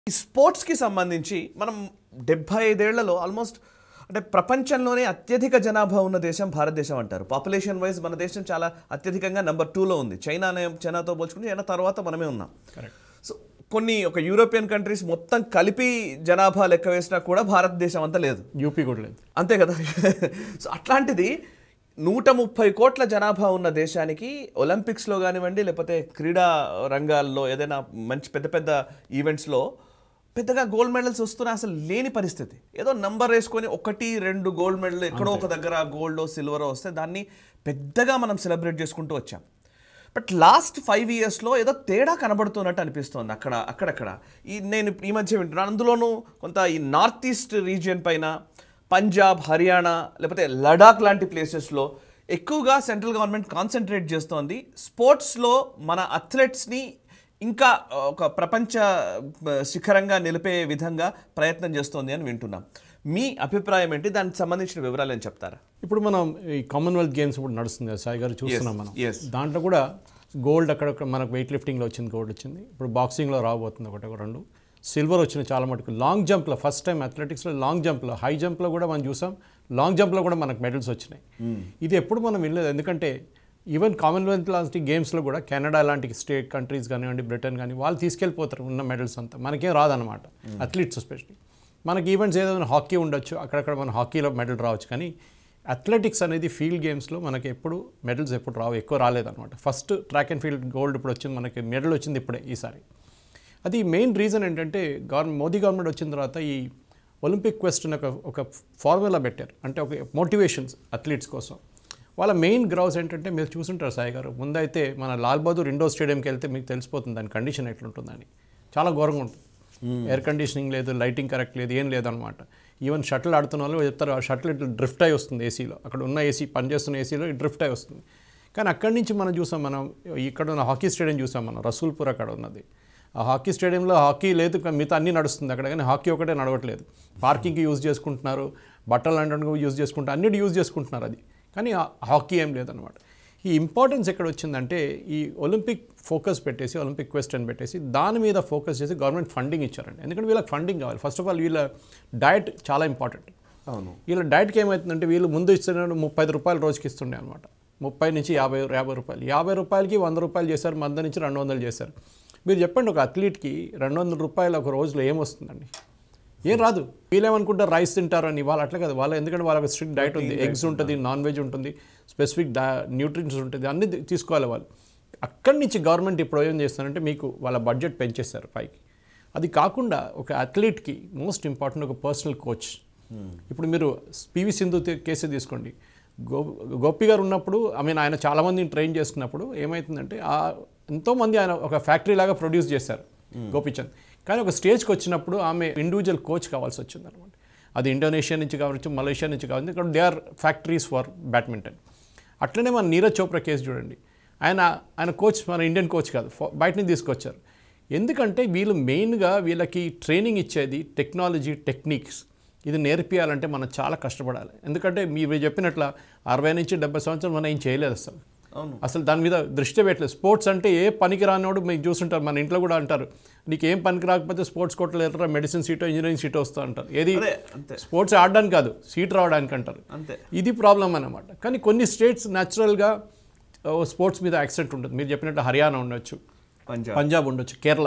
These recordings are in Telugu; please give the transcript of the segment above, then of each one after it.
ఈ స్పోర్ట్స్కి సంబంధించి మనం డెబ్బై ఐదేళ్లలో ఆల్మోస్ట్ అంటే ప్రపంచంలోనే అత్యధిక జనాభా ఉన్న దేశం భారతదేశం అంటారు పాపులేషన్ వైజ్ మన దేశం చాలా అత్యధికంగా నెంబర్ టూలో ఉంది చైనా చైనాతో పోల్చుకుంటే చైనా తర్వాత మనమే ఉన్నాం కరెక్ట్ సో కొన్ని ఒక యూరోపియన్ కంట్రీస్ మొత్తం కలిపి జనాభా లెక్క వేసినా కూడా భారతదేశం అంతా లేదు యూపీ కూడా లేదు అంతే కదా సో అట్లాంటిది నూట ముప్పై కోట్ల జనాభా ఉన్న దేశానికి ఒలింపిక్స్లో కానివ్వండి లేకపోతే క్రీడా రంగాల్లో ఏదైనా మంచి పెద్ద పెద్ద ఈవెంట్స్లో పెద్దగా గోల్డ్ మెడల్స్ వస్తున్నా అసలు లేని పరిస్థితి ఏదో నంబర్ వేసుకొని ఒకటి రెండు గోల్డ్ మెడల్ ఎక్కడో ఒక దగ్గర గోల్డో సిల్వరో వస్తే దాన్ని పెద్దగా మనం సెలబ్రేట్ చేసుకుంటూ వచ్చాం బట్ లాస్ట్ ఫైవ్ ఇయర్స్లో ఏదో తేడా కనబడుతున్నట్టు అనిపిస్తోంది అక్కడ అక్కడక్కడ ఈ నేను ఈ మధ్య వింటున్నాను అందులోనూ కొంత ఈ నార్త్ ఈస్ట్ రీజియన్ పైన పంజాబ్ హర్యానా లేకపోతే లడాక్ లాంటి ప్లేసెస్లో ఎక్కువగా సెంట్రల్ గవర్నమెంట్ కాన్సన్ట్రేట్ చేస్తోంది స్పోర్ట్స్లో మన అథ్లెట్స్ని ఇంకా ఒక ప్రపంచ ఆ, శిఖరంగా నిలిపే విధంగా ప్రయత్నం చేస్తోంది అని వింటున్నాం మీ అభిప్రాయం ఏంటి దానికి సంబంధించిన వివరాలు ఏం చెప్తారా ఇప్పుడు మనం ఈ కామన్వెల్త్ గేమ్స్ ఇప్పుడు నడుస్తుంది కదా సాయి గారు చూస్తున్నాం మనం yes. దాంట్లో కూడా గోల్డ్ అక్కడ మనకు వెయిట్ లిఫ్టింగ్లో వచ్చింది గోల్డ్ వచ్చింది ఇప్పుడు బాక్సింగ్లో రాబోతుంది ఒకటి ఒక రెండు సిల్వర్ వచ్చిన చాలా మటుకు లాంగ్ జంప్లో ఫస్ట్ టైం అథ్లెటిక్స్లో లాంగ్ జంప్లో హై జంప్లో కూడా మనం చూసాం లాంగ్ జంప్లో కూడా మనకు మెడల్స్ వచ్చినాయి ఇది ఎప్పుడు మనం వినలేదు ఎందుకంటే ఈవెన్ కామన్వెల్త్ లాంటి గేమ్స్లో కూడా కెనడా లాంటి స్టేట్ కంట్రీస్ కానివ్వండి బ్రిటన్ కానీ వాళ్ళు తీసుకెళ్ళిపోతారు ఉన్న మెడల్స్ అంతా మనకేం రాదనమాట అథ్లీట్స్ ఎస్పెషలీ మనకి ఈవెంట్స్ ఏదైనా హాకీ ఉండొచ్చు అక్కడక్కడ మన హాకీలో మెడల్ రావచ్చు కానీ అథ్లెటిక్స్ అనేది ఫీల్డ్ గేమ్స్లో మనకి ఎప్పుడు మెడల్స్ ఎప్పుడు రావు ఎక్కువ రాలేదన్నమాట first track and field gold ఇప్పుడు వచ్చింది మనకి మెడల్ వచ్చింది ఇప్పుడే ఈసారి అది మెయిన్ రీజన్ ఏంటంటే గవర్నమెంట్ మోదీ గవర్నమెంట్ వచ్చిన తర్వాత ఈ ఒలింపిక్ క్వెస్ట్ ఒక ఒక ఫార్ములా పెట్టారు అంటే ఒక మోటివేషన్స్ అథ్లీట్స్ కోసం వాళ్ళ మెయిన్ గ్రౌస్ ఏంటంటే మీరు చూసుంటారు సాయి గారు ముందైతే మన లాల్ బహదూర్ ఇండోర్ స్టేడియంకి వెళ్తే మీకు తెలిసిపోతుంది దాని కండిషన్ ఎట్లుంటుందని చాలా ఘోరంగా ఉంటుంది ఎయిర్ కండిషనింగ్ లేదు లైటింగ్ కరెక్ట్ లేదు ఏం లేదనమాట ఈవెన్ షటిల్ ఆడుతున్న వాళ్ళు చెప్తారు ఆ షటిల్ ఇట్లా డ్రిఫ్ట్ అయి వస్తుంది ఏసీలో అక్కడ ఉన్న ఏసీ పనిచేస్తున్న ఏసీలో డ్రిఫ్ట్ అయి వస్తుంది కానీ అక్కడి నుంచి మనం చూసాం మనం ఇక్కడ ఉన్న హాకీ స్టేడియం చూసాం మనం రసూల్పూర్ అక్కడ ఉన్నది ఆ హాకీ స్టేడియంలో హాకీ లేదు కానీ మిగతా అన్నీ నడుస్తుంది అక్కడ కానీ హాకీ ఒకటే నడవట్లేదు పార్కింగ్కి యూజ్ చేసుకుంటున్నారు బట్టలు అంటే యూజ్ చేసుకుంటారు అన్నిటి యూజ్ చేసుకుంటున్నారు అది కానీ ఆ హాకీ ఏం లేదనమాట ఈ ఇంపార్టెన్స్ ఎక్కడ వచ్చిందంటే ఈ ఒలింపిక్ ఫోకస్ పెట్టేసి ఒలింపిక్ క్వెస్ట్ అని పెట్టేసి దాని మీద ఫోకస్ చేసి గవర్నమెంట్ ఫండింగ్ ఇచ్చారండి ఎందుకంటే వీళ్ళకి ఫండింగ్ కావాలి ఫస్ట్ ఆఫ్ ఆల్ వీళ్ళ డయట్ చాలా ఇంపార్టెంట్ అవును వీళ్ళ డైట్కి ఏమవుతుందంటే వీళ్ళు ముందు ఇస్తున్న ముప్పై ఐదు రూపాయలు రోజుకి ఇస్తుండే అనమాట ముప్పై నుంచి యాభై యాభై రూపాయలు యాభై రూపాయలకి వంద రూపాయలు చేశారు వంద నుంచి రెండు వందలు చేశారు మీరు చెప్పండి ఒక అథ్లీట్కి రెండు వందల రూపాయలు ఒక రోజులో ఏమొస్తుందండి ఏం రాదు వీళ్ళేమనుకుంటారు రైస్ తింటారని వాళ్ళు అట్లా కదా వాళ్ళ ఎందుకంటే వాళ్ళకి స్ట్రిక్ట్ డైట్ ఉంది ఎగ్స్ ఉంటుంది నాన్ వెజ్ ఉంటుంది స్పెసిఫిక్ డా న్యూట్రిన్స్ ఉంటుంది అన్ని తీ- తీసుకోవాలి వాళ్ళు అక్కడి నుంచి గవర్నమెంట్ ఇప్పుడు ఏం చేస్తారంటే మీకు వాళ్ళ బడ్జెట్ పెంచేస్తారు పైకి అది కాకుండా ఒక అథ్లీట్కి మోస్ట్ ఇంపార్టెంట్ ఒక పర్సనల్ కోచ్ ఇప్పుడు మీరు పివి సింధు తే- కేసే తీసుకోండి గో గోపి గారు ఉన్నప్పుడు ఐ మీన్ ఆయన చాలామందిని ట్రైన్ చేస్తున్నప్పుడు ఏమవుతుందంటే ఆ ఎంతోమంది ఆయన ఒక ఫ్యాక్టరీ లాగా ప్రొడ్యూస్ చేశారు గోపిచంద్ కానీ ఒక స్టేజ్కి వచ్చినప్పుడు ఆమె ఇండివిజువల్ కోచ్ కావాల్సి వచ్చింది అనమాట అది ఇండోనేషియా నుంచి కావచ్చు మలేషియా నుంచి కావచ్చు ఇక్కడ they are factories for badminton అట్లనే మన నీరజ్ చోప్రా కేసు చూడండి ఆయన ఆయన కోచ్ మన ఇండియన్ కోచ్ కాదు ఫ- బయట నుంచి తీసుకొచ్చారు ఎందుకంటే వీళ్ళు మెయిన్గా వీళ్ళకి ట్రైనింగ్ ఇచ్చేది టెక్నాలజీ టెక్నిక్స్ ఇది నేర్పియాలంటే మనం చాలా కష్టపడాలి ఎందుకంటే మీరు చెప్పినట్ల అరవై నుంచి డెబ్బై సంవత్సరాలు మనం ఏం చేయలేదు అసలు అవును అసలు దాని మీద దృష్టి పెట్టలేదు స్పోర్ట్స్ అంటే ఏ పనికి రానోడు మీకు చూస్తుంటారు మన ఇంట్లో కూడా అంటారు నీకు ఏం పనికి రాకపోతే స్పోర్ట్స్ కోర్టులో ఎర్ర మెడిసిన్ సీటో ఇంజనీరింగ్ సీటో వస్తూ అంటారు ఏది అదే అంతే స్పోర్ట్స్ ఆడడానికి కాదు సీట్ రావడానికి అంటారు అంతే ఇది ప్రాబ్లం అన్నమాట కానీ కొన్ని స్టేట్స్ న్యాచురల్గా స్పోర్ట్స్ మీద యాక్సెంట్ ఉంటుంది మీరు చెప్పినట్టు హర్యానా ఉండొచ్చు పంజాబ్ పంజాబ్ ఉండొచ్చు కేరళ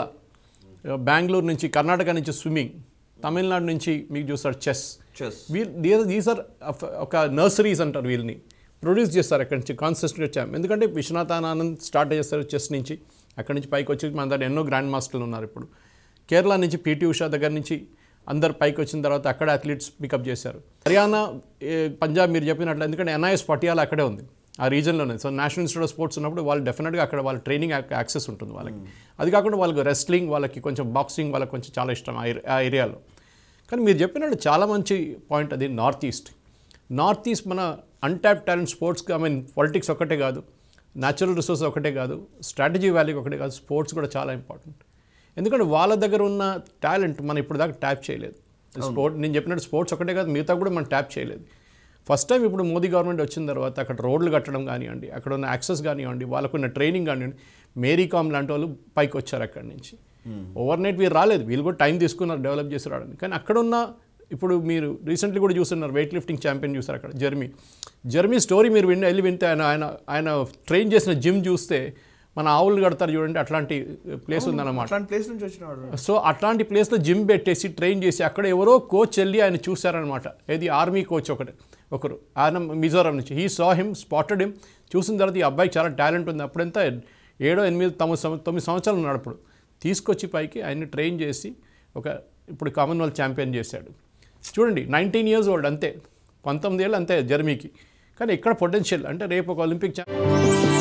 బెంగళూరు నుంచి కర్ణాటక నుంచి స్విమ్మింగ్ తమిళనాడు నుంచి మీకు చూస్తారు చెస్ చెస్ వీళ్ళు దీస్ ఆర్ ఒక నర్సరీస్ అంటారు వీళ్ళని ప్రొడ్యూస్ చేస్తారు అక్కడి నుంచి కాన్సిస్టెంట్గా వచ్చాం ఎందుకంటే విశ్వనాథ్ ఆనంద్ స్టార్ట్ చేస్తారు చెస్ నుంచి అక్కడి నుంచి పైకి వచ్చి మన దగ్గర ఎన్నో గ్రాండ్ మాస్టర్లు ఉన్నారు ఇప్పుడు కేరళ నుంచి పీటీ ఉషా దగ్గర నుంచి అందరు పైకి వచ్చిన తర్వాత అక్కడ అథ్లీట్స్ పికప్ చేశారు హర్యానా ఏ, పంజాబ్ మీరు చెప్పినట్లు ఎందుకంటే ఎన్ఐఎస్ పటియాలా అక్కడే ఉంది ఆ రీజన్లోనే so national institute of sports ఉన్నప్పుడు వాళ్ళు డెఫినెట్గా అక్కడ వాళ్ళ ట్రైనింగ్ యాక్సెస్ ఉంటుంది వాళ్ళకి అది కాకుండా వాళ్ళకి రెస్లింగ్ వాళ్ళకి కొంచెం బాక్సింగ్ వాళ్ళకి కొంచెం చాలా ఇష్టం ఆ ఏరి- ఆ ఏరియాలో కానీ మీరు చెప్పినట్టు చాలా మంచి పాయింట్ అది నార్త్ ఈస్ట్ నార్త్ ఈస్ట్ మన అన్టాప్ టాలెంట్ స్పోర్ట్స్కి ఐ మీన్ పాలిటిక్స్ ఒకటే కాదు న్యాచురల్ రిసోర్స్ ఒకటే కాదు స్ట్రాటజీ వాల్యూ ఒకటే కాదు స్పోర్ట్స్ కూడా చాలా ఇంపార్టెంట్ ఎందుకంటే వాళ్ళ దగ్గర ఉన్న టాలెంట్ మనం ఇప్పుడు దాకా ట్యాప్ చేయలేదు స్పోర్ట్ నేను చెప్పినట్టు స్పోర్ట్స్ ఒకటే కాదు మిగతా కూడా మనం ట్యాప్ చేయలేదు ఫస్ట్ టైం ఇప్పుడు మోదీ గవర్నమెంట్ వచ్చిన తర్వాత అక్కడ రోడ్లు కట్టడం కానివ్వండి అక్కడ ఉన్న యాక్సెస్ కానివ్వండి వాళ్ళకున్న ట్రైనింగ్ కానివ్వండి మేరీ కామ్ లాంటి వాళ్ళు పైకి వచ్చారు అక్కడి నుంచి ఓవర్ నైట్ వీరు రాలేదు వీళ్ళు కూడా టైం తీసుకున్నారు డెవలప్ చేసి రావడానికి కానీ అక్కడ ఉన్న ఇప్పుడు మీరు రీసెంట్లీ కూడా చూస్తున్నారు వెయిట్ లిఫ్టింగ్ ఛాంపియన్ చూస్తారు అక్కడ జర్మీ జర్మీ స్టోరీ మీరు విన్న వెళ్ళి వింటే ఆయన ఆయన ఆయన ట్రైన్ చేసిన జిమ్ చూస్తే మన ఆవులు కడతారు చూడండి అట్లాంటి ప్లేస్ ఉందన్నమాట అట్లాంటి ప్లేస్ నుంచి వచ్చినవాడు సో అట్లాంటి ప్లేస్లో జిమ్ పెట్టేసి ట్రైన్ చేసి అక్కడ ఎవరో కోచ్ వెళ్ళి ఆయన చూశారనమాట ఏది ఆర్మీ కోచ్ ఒకటి ఒకరు ఆయన మిజోరాం నుంచి he saw him spotted him చూసిన తర్వాత ఈ అబ్బాయికి చాలా టాలెంట్ ఉంది అప్పుడంతా ఏడో ఎనిమిది తొమ్మిది సంవ- తొమ్మిది సంవత్సరాలు ఉన్నాడు అప్పుడు తీసుకొచ్చి పైకి ఆయన్ని ట్రైన్ చేసి ఒక ఇప్పుడు కామన్వెల్త్ ఛాంపియన్ చేశాడు చూడండి నైన్టీన్ ఇయర్స్ ఓల్డ్ అంతే పంతొమ్మిది ఏళ్ళు అంతే జర్మీకి కానీ ఇక్కడ పొటెన్షియల్ అంటే రేపు ఒక ఒలింపిక్ ఛాంపియన్